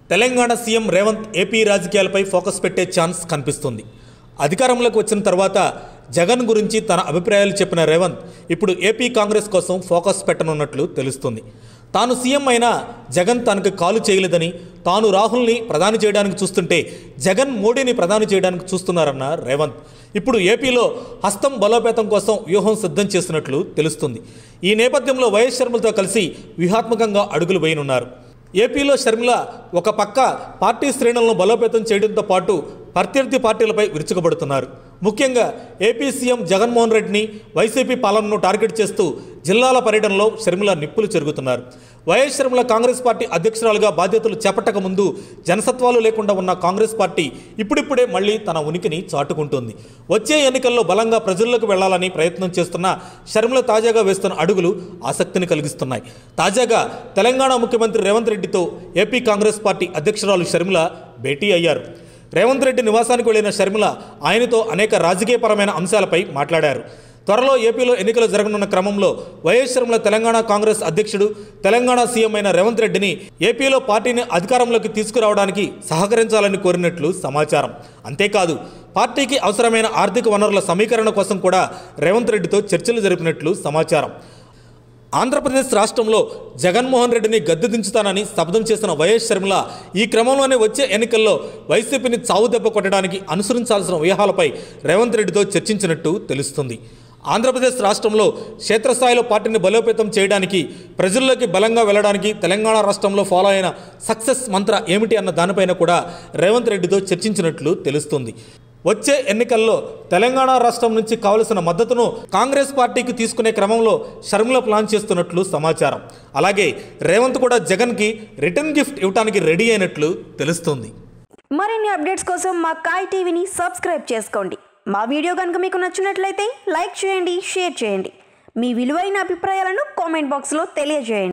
Telangana CM Revanth AP రాజకీయాలపై focus పెట్టే chance కనిపిస్తుంది అధికారంలోకి వచ్చిన తర్వాత జగన్ గురించి తన అభిప్రాయాలు చెప్పిన రేవంత్ ఇప్పుడు ఏపీ కాంగ్రెస్ కోసం ఫోకస్ పెట్టనున్నట్లు తెలుస్తుంది తాను సీఎం అయినా జగన్ తనకు కాలు చేయలేదని తాను రాహుల్ని ప్రధాని చేయడానికి చూస్తుంటే జగన్ మోడీని ప్రధాని చేయడానికి చూస్తున్నారన్న రేవంత్ ఇప్పుడు ఏపీలో హస్తం బలోపేతం కోసం వ్యూహం సిద్ధం చేస్తున్నట్లు తెలుస్తుంది ఈ నేపథ్యంలో వైఎస్ శర్మలతో కలిసి వ్యూహాత్మకంగా అడుగులు వేయనున్నారు ఏపీలో షర్మిల ఒక పక్క పార్టీ శ్రేణులను బలోపేతం చేయడంతో పాటు ప్రత్యర్థి పార్టీలపై విరుచుకుపడుతున్నారు ముఖ్యంగా ఏపీ సీఎం జగన్మోహన్ రెడ్డిని వైసీపీ పాలనను టార్గెట్ చేస్తూ జిల్లాల పర్యటనలో షర్మిల నిప్పులు చెరుగుతున్నారు వైఎస్ షర్మిల కాంగ్రెస్ పార్టీ అధ్యక్షురాలుగా బాధ్యతలు చేపట్టక ముందు జనసత్వాలు లేకుండా ఉన్న కాంగ్రెస్ పార్టీ ఇప్పుడిప్పుడే మళ్ళీ తన ఉనికిని చాటుకుంటుంది వచ్చే ఎన్నికల్లో బలంగా ప్రజల్లోకి వెళ్లాలని ప్రయత్నం చేస్తున్న షర్మిల తాజాగా వేస్తున్న అడుగులు ఆసక్తిని కలిగిస్తున్నాయి తాజాగా తెలంగాణ ముఖ్యమంత్రి రేవంత్ రెడ్డితో ఏపీ కాంగ్రెస్ పార్టీ అధ్యక్షురాలు షర్మిల భేటీ అయ్యారు రేవంత్ రెడ్డి నివాసానికి వెళ్లిన షర్మిల ఆయనతో అనేక రాజకీయపరమైన అంశాలపై మాట్లాడారు త్వరలో ఏపీలో ఎన్నికలు జరగనున్న క్రమంలో వైఎస్ షర్మిల తెలంగాణ కాంగ్రెస్ అధ్యక్షుడు తెలంగాణ సీఎం అయిన రేవంత్ రెడ్డిని ఏపీలో పార్టీని అధికారంలోకి తీసుకురావడానికి సహకరించాలని కోరినట్లు సమాచారం అంతేకాదు పార్టీకి అవసరమైన ఆర్థిక వనరుల సమీకరణ కోసం కూడా రేవంత్ రెడ్డితో చర్చలు జరిపినట్లు సమాచారం ఆంధ్రప్రదేశ్ రాష్ట్రంలో జగన్మోహన్ రెడ్డిని గద్దె దించుతానని శబ్దం చేసిన వైఎస్ షర్మిల ఈ క్రమంలోనే వచ్చే ఎన్నికల్లో వైసీపీని చావు దెబ్బ కొట్టడానికి అనుసరించాల్సిన వ్యూహాలపై రేవంత్ రెడ్డితో చర్చించినట్టు తెలుస్తుంది ఆంధ్రప్రదేశ్ రాష్ట్రంలో క్షేత్రస్థాయిలో పార్టీని బలోపేతం చేయడానికి ప్రజల్లోకి బలంగా వెళ్ళడానికి తెలంగాణ రాష్ట్రంలో ఫాలో అయిన సక్సెస్ మంత్ర ఏమిటి అన్న దానిపైన కూడా రేవంత్ రెడ్డితో చర్చించినట్లు తెలుస్తుంది వచ్చే ఎన్నికల్లో తెలంగాణ రాష్ట్రం నుంచి కావలసిన మద్దతును కాంగ్రెస్ పార్టీకి తీసుకునే క్రమంలో షర్మిల ప్లాన్ చేస్తున్నట్లు సమాచారం అలాగే రేవంత్ కూడా జగన్కి రిటర్న్ గిఫ్ట్ ఇవ్వడానికి రెడీ అయినట్లు తెలుస్తుంది మరిన్ని అప్డేట్స్ కోసం మా కాయ్ టీవీని సబ్స్క్రైబ్ చేసుకోండి మా వీడియో కనుక మీకు నచ్చినట్లయితే లైక్ చేయండి షేర్ చేయండి మీ విలువైన అభిప్రాయాలను కామెంట్ బాక్స్లో తెలియజేయండి